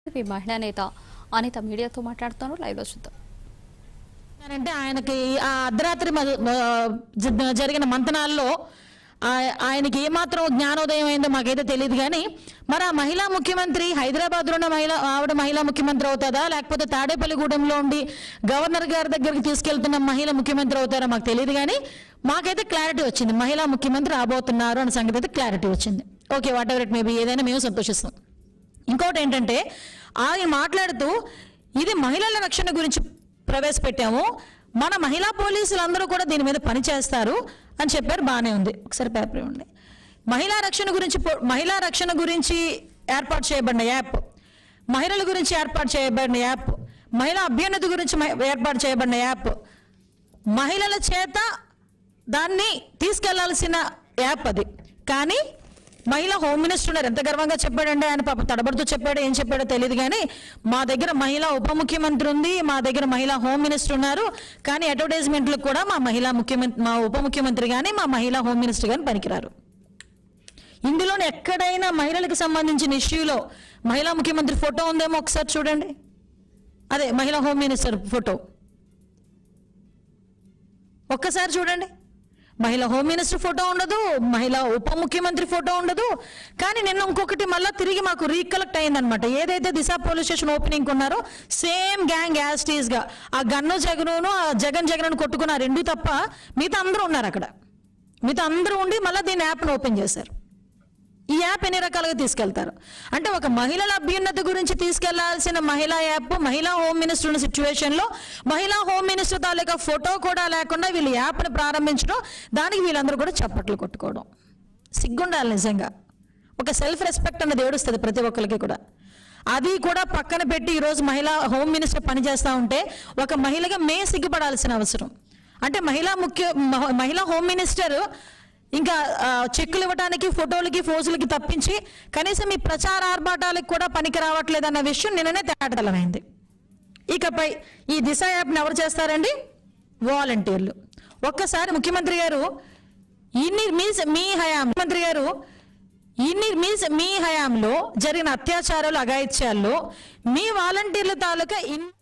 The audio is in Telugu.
ఈ మహిళా నేత అనిత మీడియాతో మాట్లాడుతున్నారు లైవ్ లో చూద్దాం అంటే ఆయనకి ఆ అర్ధరాత్రి మ- ఆ, జ- జరిగిన మంతనాల్లో ఆ- ఆయనకి ఏమాత్రం జ్ఞానోదయం అయిందో మాకైతే తెలియదు కానీ మరి ఆ మహిళా ముఖ్యమంత్రి హైదరాబాద్లో ఉన్న మహిళా ఆవిడ మహిళా ముఖ్యమంత్రి అవుతుందా లేకపోతే తాడేపల్లిగూడెంలో ఉండి గవర్నర్ గారి దగ్గరికి తీసుకెళ్తున్న మహిళా ముఖ్యమంత్రి అవుతారా మాకు తెలియదు కానీ మాకైతే క్లారిటీ వచ్చింది మహిళా ముఖ్యమంత్రి రాబోతున్నారు అనే సంగతి అయితే క్లారిటీ వచ్చింది okay whatever it maybe ఏదైనా మేము సంతోషిస్తాం ఇంకోటి ఏంటంటే ఆయన మాట్లాడుతూ ఇది మహిళల రక్షణ గురించి ప్రవేశపెట్టాము మన మహిళా పోలీసులు అందరూ కూడా దీని మీద పనిచేస్తారు అని చెప్పారు బాగానే ఉంది ఒకసారి పేపర్ ఇవ్వండి మహిళా రక్షణ గురించి పో- మహిళా రక్షణ గురించి ఏర్పాటు చేయబడిన యాప్ మహిళల గురించి ఏర్పాటు చేయబడిన యాప్ మహిళా అభ్యున్నతి గురించి మ- ఏర్పాటు చేయబడిన యాప్ మహిళల చేత దాన్ని తీసుకెళ్లాల్సిన యాప్ అది కానీ మహిళా హోమ్ మినిస్టర్ ఉన్నారు ఎంత గర్వంగా చెప్పాడంటే ఆయన పాప తడబడుతూ చెప్పాడో ఏం చెప్పాడో తెలియదు కానీ మా దగ్గర మహిళా ఉప ముఖ్యమంత్రి ఉంది మా దగ్గర మహిళా హోమ్ మినిస్టర్ ఉన్నారు కానీ అడ్వర్టైజ్మెంట్లకు కూడా మా మహిళా ముఖ్యమంత్రి మా ఉప ముఖ్యమంత్రి కానీ మా మహిళా హోమ్ మినిస్టర్ కానీ పనికిరారు ఇందులోనే ఎక్కడైనా మహిళలకు సంబంధించిన ఇష్యూలో మహిళా ముఖ్యమంత్రి ఫోటో ఉందేమో ఒకసారి చూడండి అదే మహిళా హోమ్ మినిస్టర్ ఫోటో ఒక్కసారి చూడండి మహిళా హోమ్ మినిస్టర్ ఫోటో ఉండదు మహిళా ఉప ముఖ్యమంత్రి ఫోటో ఉండదు కానీ నిన్న ఇంకొకటి మళ్ళీ తిరిగి మాకు రీకలెక్ట్ అయిందనమాట ఏదైతే దిశ పోలీస్ స్టేషన్ ఓపెనింగ్ ఉన్నారో సేమ్ గ్యాంగ్ యాజ్ టీజ్ గా ఆ గన్ను జగనును ఆ జగన్ జగన్ కొట్టుకున్న ఆ రెండు తప్ప మిగతా అందరూ ఉన్నారు అక్కడ మిగతా అందరూ ఉండి మళ్ళీ దీని యాప్ను ఓపెన్ చేశారు ఈ యాప్ ఎన్ని రకాలుగా తీసుకెళ్తారు అంటే ఒక మహిళల అభ్యున్నతి గురించి తీసుకెళ్లాల్సిన మహిళా యాప్ మహిళా హోమ్ మినిస్టర్ ఉన్న సిచ్యువేషన్ లో మహిళా హోమ్ మినిస్టర్ తాలూకా ఫోటో కూడా లేకుండా వీళ్ళు యాప్ని ప్రారంభించడం దానికి వీళ్ళందరూ కూడా చప్పట్లు కొట్టుకోవడం సిగ్గుండాలి నిజంగా ఒక సెల్ఫ్ రెస్పెక్ట్ అన్నది ఏడుస్తుంది ప్రతి ఒక్కరికి కూడా అది కూడా పక్కన పెట్టి ఈరోజు మహిళా హోమ్ మినిస్టర్ పనిచేస్తూ ఉంటే ఒక మహిళగా మే సిగ్గుపడాల్సిన అవసరం అంటే మహిళా ముఖ్య మహ- మహిళా హోమ్ మినిస్టర్ ఇంకా ఆ, చెక్కులు ఇవ్వడానికి ఫోటోలకి ఫోజులకి తప్పించి కనీసం ఈ ప్రచార ఆర్భాటాలకు కూడా పనికి రావట్లేదన్న విషయం నిన్ననే తేటతలమైంది ఇకపై ఈ దిశ యాప్ని ఎవరు చేస్తారండి వాలంటీర్లు ఒక్కసారి ముఖ్యమంత్రి గారు ఇన్ని మీ మీ హయాం ముఖ్యమంత్రి గారు ఇన్ని మీ మీ హయాంలో జరిగిన అత్యాచారాలు అఘాయిత్యాల్లో మీ వాలంటీర్ల తాలూకా ఇన్ని